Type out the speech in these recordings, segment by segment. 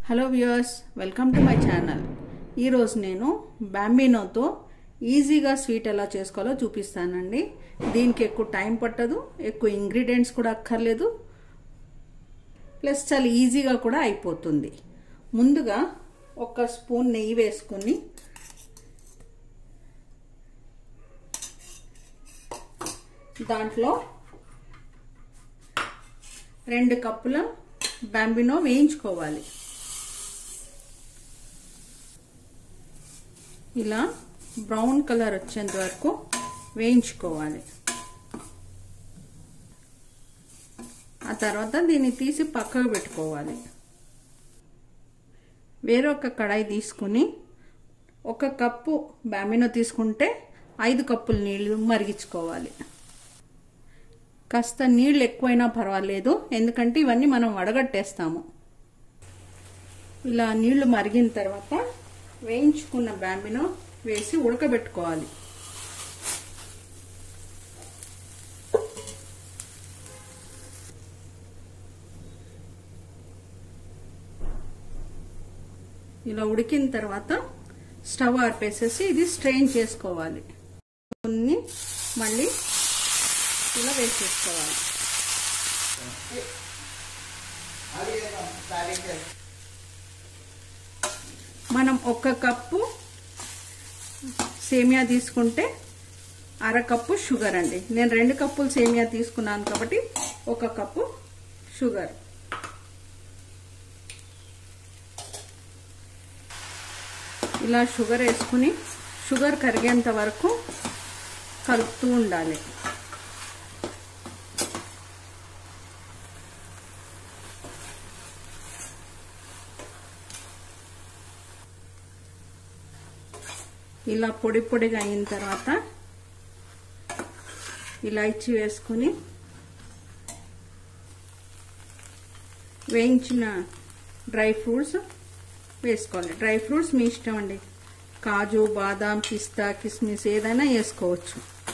hello viewers welcome to my channel ఈరోజు నేను బాంబినోతో ఈజీగా స్వీట్ ఎలా చేసుకోవాలో చూపిస్తానండి దీనికి ఎక్కువ టైం పట్టదు ఎక్కువ ఇంగ్రీడియంట్స్ కూడా అక్కర్లేదు ప్లస్ చాలా ఈజీగా కూడా అయిపోతుంది ముందుగా ఒక స్పూన్ నెయ్యి వేసుకొని దాంట్లో రెండు కప్పుల బాంబినో వేయించుకోవాలి ఇలా బ్రౌన్ కలర్ వచ్చేంత వరకు వేయించుకోవాలి ఆ తర్వాత దీన్ని తీసి పక్కకు పెట్టుకోవాలి వేరొక కడాయి తీసుకుని ఒక కప్పు బామినో తీసుకుంటే ఐదు కప్పుల నీళ్లు మరిగించుకోవాలి కాస్త నీళ్ళు ఎక్కువైనా పర్వాలేదు ఎందుకంటే ఇవన్నీ మనం వడగట్టేస్తాము ఇలా నీళ్లు మరిగిన తర్వాత వేయించుకున్న బాంబినో వేసి ఉడకబెట్టుకోవాలి ఇలా ఉడికిన తర్వాత స్టవ్ ఆర్పేసేసి ఇది స్ట్రెయిన్ చేసుకోవాలి కొన్ని మళ్ళీ ఇలా వేసేసుకోవాలి మనం ఒక కప్పు సేమియా తీసుకుంటే అర కప్పు షుగర్ అండి నేను రెండు కప్పులు సేమియా తీసుకున్నాను కాబట్టి ఒక కప్పు షుగర్ ఇలా షుగర్ వేసుకుని షుగర్ కరిగేంత వరకు కలుపుతూ ఉండాలి ఇలా పొడి పొడిగా అయిన తర్వాత ఇలాచి వేసుకుని వేయించిన డ్రై ఫ్రూట్స్ వేసుకోవాలి డ్రై ఫ్రూట్స్ మీ ఇష్టం అండి కాజు బాదాం పిస్తా కిస్మిస్ ఏదైనా వేసుకోవచ్చు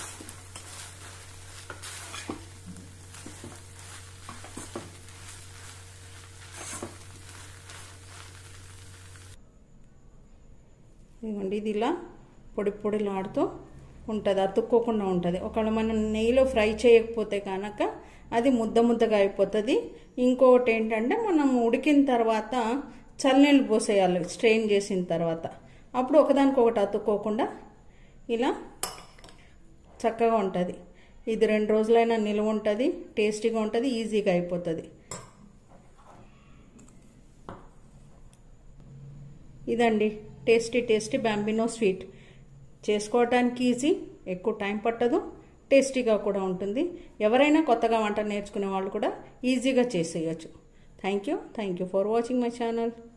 ఇదిగోండి ఇది ఇలా పొడి పొడిలాడుతూ ఉంటుంది అతుక్కోకుండా ఉంటుంది ఒకవేళ మనం నెయ్యిలో ఫ్రై చేయకపోతే కనుక అది ముద్ద ముద్దగా అయిపోతుంది ఇంకొకటి ఏంటంటే మనం ఉడికిన తర్వాత చల్లనీళ్ళు పోసేయాలి స్ట్రెయిన్ చేసిన తర్వాత అప్పుడు ఒకదానికొకటి అతుక్కోకుండా ఇలా చక్కగా ఉంటుంది ఇది రెండు రోజులైనా నిలువ ఉంటుంది టేస్టీగా ఉంటుంది ఈజీగా అయిపోతుంది ఇదండి టేస్టీ టేస్టీ బ్యాంబినో స్వీట్ చేసుకోవటానికి ఈజీ ఎక్కువ టైం పట్టదు టేస్టీగా కూడా ఉంటుంది ఎవరైనా కొత్తగా వంట నేర్చుకునే వాళ్ళు కూడా ఈజీగా చేసేయచ్చు thank you thank you for watching my channel